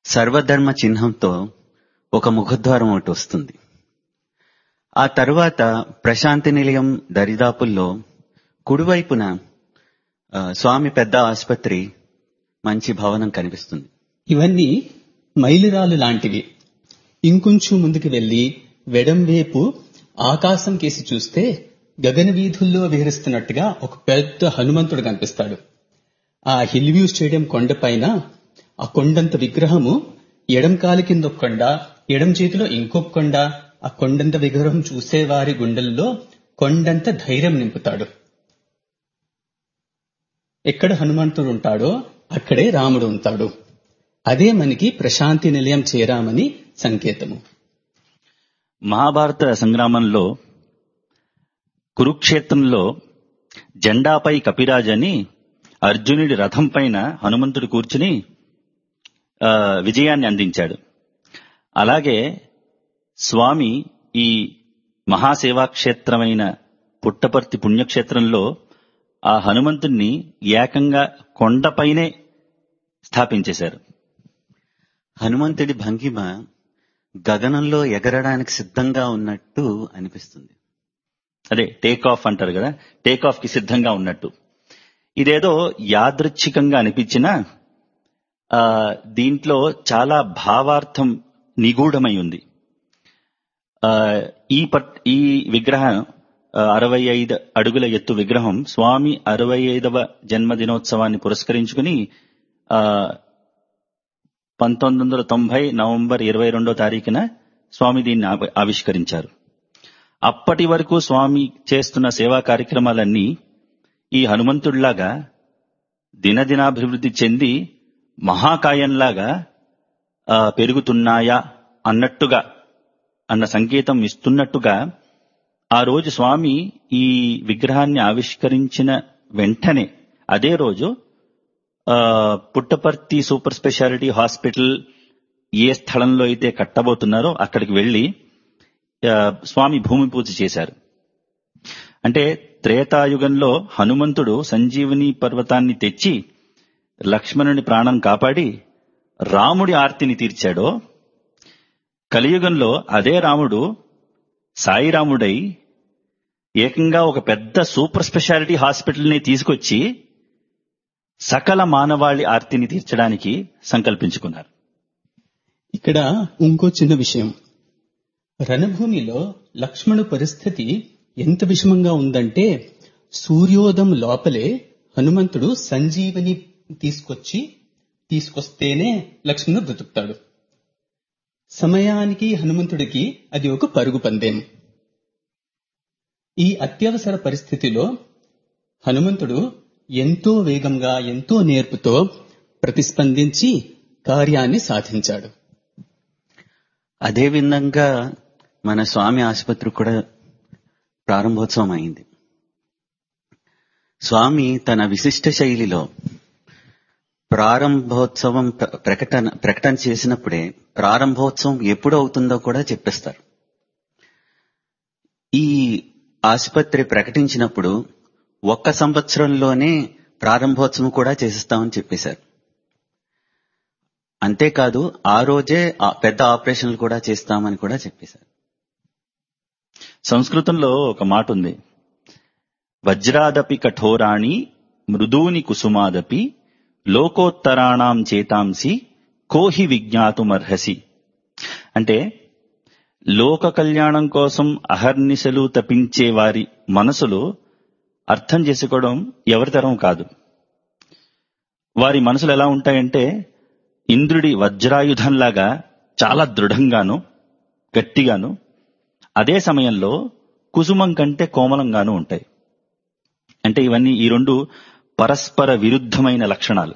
సర్వధర్మ చిహ్నంతో ఒక ముఖద్వారం ఒకటి వస్తుంది ఆ తరువాత ప్రశాంతి నిలయం దరిదాపుల్లో కుడివైపున ఆ, స్వామి పెద్ద ఆసుపత్రి మంచి భవనం కనిపిస్తుంది ఇవన్నీ మైలురాలు లాంటివి ఇంకొంచెం ముందుకు వెళ్లి వెడంవైపు ఆకాశం కేసి చూస్తే గగన వీధుల్లో విహరిస్తున్నట్టుగా ఒక పెద్ద హనుమంతుడు కనిపిస్తాడు ఆ హిల్ వ్యూ స్టేడియం కొండపైన ఆ కొండంత విగ్రహము ఎడం కాలు కింద ఒక కొండ ఎడం చేతిలో ఇంకొక కొండ ఆ కొండంత విగ్రహం చూసేవారి గుండెల్లో కొండంత ధైర్యం నింపుతాడు ఎక్కడ హనుమంతుడు ఉంటాడో అక్కడే రాముడు ఉంటాడు అదే మనకి ప్రశాంతి నిలయం చేరామని సంకేతము మహాభారత సంగ్రామంలో కురుక్షేత్రంలో జెండాపై కపిరాజ్ అని అర్జునుడి రథం పైన హనుమంతుడు కూర్చుని ఆ, విజయాన్ని అందించాడు అలాగే స్వామి ఈ మహాసేవాక్షేత్రమైన పుట్టపర్తి పుణ్యక్షేత్రంలో ఆ హనుమంతుణ్ణి ఏకంగా కొండపైనే స్థాపించేశారు హనుమంతుడి భంగిమ గగనంలో ఎగరడానికి సిద్ధంగా ఉన్నట్టు అనిపిస్తుంది అదే టేక్ ఆఫ్ అంటారు కదా టేక్ ఆఫ్ కి సిద్ధంగా ఉన్నట్టు ఇదేదో యాదృచ్ఛికంగా అనిపించినా ఆ, దీంట్లో చాలా భావార్థం నిగూఢమై ఉంది ఆ, ఈ పట్ ఈ విగ్రహం ఆ, అరవై ఐదు అడుగుల ఎత్తు విగ్రహం స్వామి అరవై ఐదవ జన్మదినోత్సవాన్ని పురస్కరించుకుని ఆ, పంతొమ్మిది వందల తొంభై నవంబర్ ఇరవై రెండో తారీఖున స్వామి దీన్ని ఆవి- ఆవిష్కరించారు అప్పటి వరకు స్వామి చేస్తున్న సేవా కార్యక్రమాలన్నీ ఈ హనుమంతుడిలాగా దినదినాభివృద్ధి చెంది మహాకాయంలాగా ఆ, పెరుగుతున్నాయా అన్నట్టుగా అన్న సంకేతం ఇస్తున్నట్టుగా ఆ రోజు స్వామి ఈ విగ్రహాన్ని ఆవిష్కరించిన వెంటనే అదే రోజు ఆ, పుట్టపర్తి సూపర్ స్పెషాలిటీ హాస్పిటల్ ఏ స్థలంలో అయితే కట్టబోతున్నారో అక్కడికి వెళ్లి ఆ, స్వామి భూమి పూజ చేశారు అంటే త్రేతాయుగంలో హనుమంతుడు సంజీవని పర్వతాన్ని తెచ్చి లక్ష్మణుని ప్రాణం కాపాడి రాముడి ఆర్తిని తీర్చాడో కలియుగంలో అదే రాముడు సాయిరాముడై ఏకంగా ఒక పెద్ద సూపర్ స్పెషాలిటీ హాస్పిటల్ని తీసుకొచ్చి సకల మానవాళి ఆర్తిని తీర్చడానికి సంకల్పించుకున్నారు ఇక్కడ ఇంకో చిన్న విషయం రణభూమిలో లక్ష్మణు పరిస్థితి ఎంత విషమంగా ఉందంటే సూర్యోదయం లోపలే హనుమంతుడు సంజీవని తీసుకొచ్చి తీసుకొస్తేనే లక్ష్మణుడు బ్రతుకుతాడు సమయానికి హనుమంతుడికి అది ఒక పరుగు పందెం ఈ అత్యవసర పరిస్థితిలో హనుమంతుడు ఎంతో వేగంగా ఎంతో నేర్పుతో ప్రతిస్పందించి కార్యాన్ని సాధించాడు అదే విధంగా మన స్వామి ఆసుపత్రి కూడా ప్రారంభోత్సవం అయింది స్వామి తన విశిష్ట శైలిలో ప్రారంభోత్సవం ప్ర- ప్రకటన ప్రకటన చేసినప్పుడే ప్రారంభోత్సవం ఎప్పుడు అవుతుందో కూడా చెప్పేస్తారు ఈ ఆసుపత్రి ప్రకటించినప్పుడు ఒక్క సంవత్సరంలోనే ప్రారంభోత్సవం కూడా చేసిస్తామని చెప్పేశారు అంతేకాదు ఆ రోజే ఆ పెద్ద ఆపరేషన్లు కూడా చేస్తామని కూడా చెప్పేశారు సంస్కృతంలో ఒక మాట ఉంది వజ్రాదపి కఠోరాణి మృదూని కుసుమాదపి లోకోత్తరాణం చేతాంసి కోహి విజ్ఞాతుమర్హసి అంటే లోక కళ్యాణం కోసం అహర్నిశలు తపించే వారి మనసులు అర్థం చేసుకోవడం ఎవరి తరం కాదు వారి మనసులు ఎలా ఉంటాయంటే ఇంద్రుడి వజ్రాయుధంలాగా చాలా దృఢంగాను గట్టిగాను అదే సమయంలో కుసుమం కంటే కోమలంగానూ ఉంటాయి అంటే ఇవన్నీ ఈ రెండు పరస్పర విరుద్ధమైన లక్షణాలు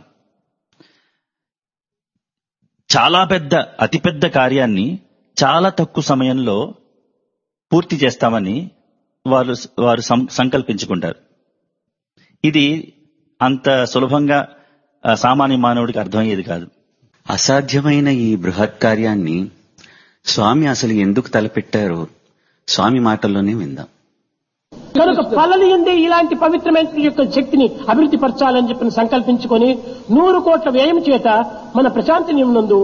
చాలా పెద్ద అతిపెద్ద కార్యాన్ని చాలా తక్కువ సమయంలో పూర్తి చేస్తామని వారు వారు సం- సంకల్పించుకుంటారు ఇది అంత సులభంగా ఆ, సామాన్య మానవుడికి అర్థమయ్యేది కాదు అసాధ్యమైన ఈ బృహత్ కార్యాన్ని స్వామి అసలు ఎందుకు తలపెట్టారో స్వామి మాటల్లోనే విందాం కనుక పల్లలు ఎందే ఇలాంటి పవిత్రమైన యొక్క శక్తిని అభివృద్ధి పరచాలని చెప్పి సంకల్పించుకొని నూరు కోట్ల వ్యయం చేత మన ప్రశాంతి నందు